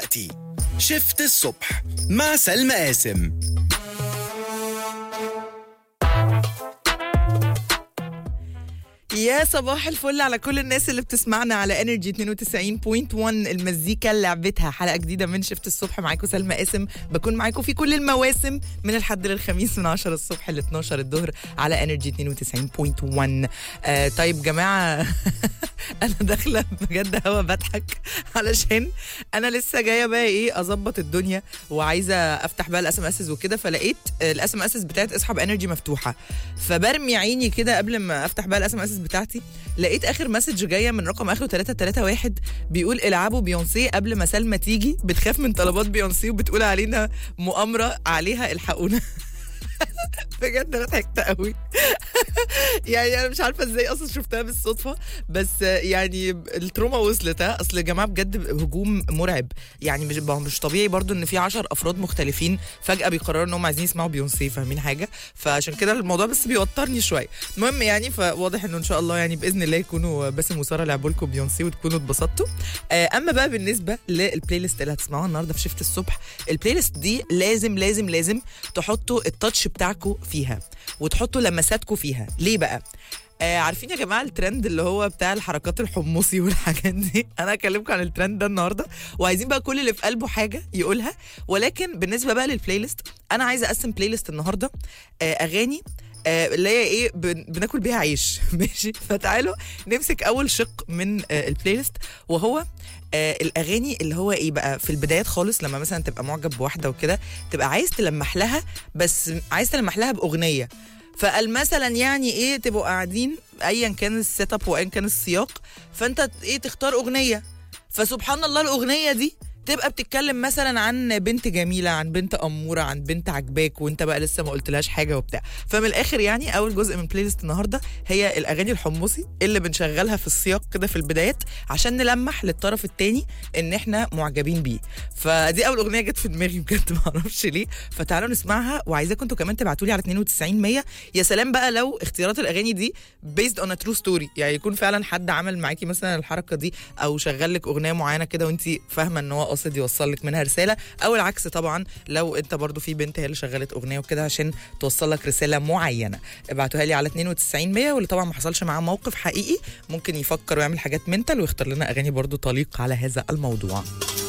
دلوقتي شفت الصبح مع سلمى قاسم يا صباح الفل على كل الناس اللي بتسمعنا على انرجي 92.1 المزيكا اللي لعبتها حلقه جديده من شفت الصبح معاكم سلمى قاسم بكون معاكم في كل المواسم من الحد للخميس من 10 الصبح ل 12 الظهر على انرجي 92.1 آه طيب جماعه انا داخله بجد هوا بضحك علشان انا لسه جايه بقى ايه اظبط الدنيا وعايزه افتح بقى الاس ام اس وكده فلقيت الاس ام اس بتاعت اصحاب انرجي مفتوحه فبرمي عيني كده قبل ما افتح بقى الاس ام اس بتاعتي لقيت اخر مسج جايه من رقم اخره 331 بيقول العبوا بيونسي قبل ما سلمى تيجي بتخاف من طلبات بيونسي وبتقول علينا مؤامره عليها الحقونا بجد انا ضحكت قوي يعني انا مش عارفه ازاي اصلا شفتها بالصدفه بس يعني التروما وصلت ها اصل يا جماعه بجد هجوم مرعب يعني مش مش طبيعي برضو ان في 10 افراد مختلفين فجاه بيقرروا ان هم عايزين يسمعوا بيونسي فاهمين حاجه فعشان كده الموضوع بس بيوترني شويه المهم يعني فواضح انه ان شاء الله يعني باذن الله يكونوا باسم وساره لعبوا لكم بيونسي وتكونوا اتبسطتوا آه، اما بقى بالنسبه للبلاي ليست اللي هتسمعوها النهارده في شفت الصبح البلاي ليست دي لازم لازم لازم تحطوا التاتش بتاعكم فيها وتحطوا لمساتكم فيها ليه بقى آه عارفين يا جماعه الترند اللي هو بتاع الحركات الحمصي والحاجات دي انا هكلمكم عن الترند ده النهارده وعايزين بقى كل اللي في قلبه حاجه يقولها ولكن بالنسبه بقى للبلاي ليست انا عايزه اقسم بلاي ليست النهارده آه اغاني آه، اللي هي ايه بن- بناكل بيها عيش ماشي فتعالوا نمسك اول شق من آه، البلاي ليست وهو آه الاغاني اللي هو ايه بقى في البدايات خالص لما مثلا تبقى معجب بواحده وكده تبقى عايز تلمح لها بس عايز تلمح لها باغنيه فقال مثلا يعني ايه تبقوا قاعدين ايا كان السيت اب وايا كان السياق فانت ايه تختار اغنيه فسبحان الله الاغنيه دي تبقى بتتكلم مثلا عن بنت جميله عن بنت اموره عن بنت عجباك وانت بقى لسه ما قلتلهاش حاجه وبتاع فمن الاخر يعني اول جزء من بلاي ليست النهارده هي الاغاني الحمصي اللي بنشغلها في السياق كده في البدايات عشان نلمح للطرف التاني ان احنا معجبين بيه فدي اول اغنيه جت في دماغي بجد ما اعرفش ليه فتعالوا نسمعها وعايزاكم انتوا كمان تبعتوا لي على 92 100 يا سلام بقى لو اختيارات الاغاني دي بيزد اون ترو ستوري يعني يكون فعلا حد عمل معاكي مثلا الحركه دي او شغل لك اغنيه معينه كده وانت فاهمه ان هو قاصد يوصل لك منها رساله او العكس طبعا لو انت برضو في بنت هي اللي شغلت اغنيه وكده عشان توصل لك رساله معينه ابعتوها لي على 92 100 واللي طبعا ما حصلش معاه موقف حقيقي ممكن يفكر ويعمل حاجات منتال ويختار لنا اغاني برضو تليق على هذا الموضوع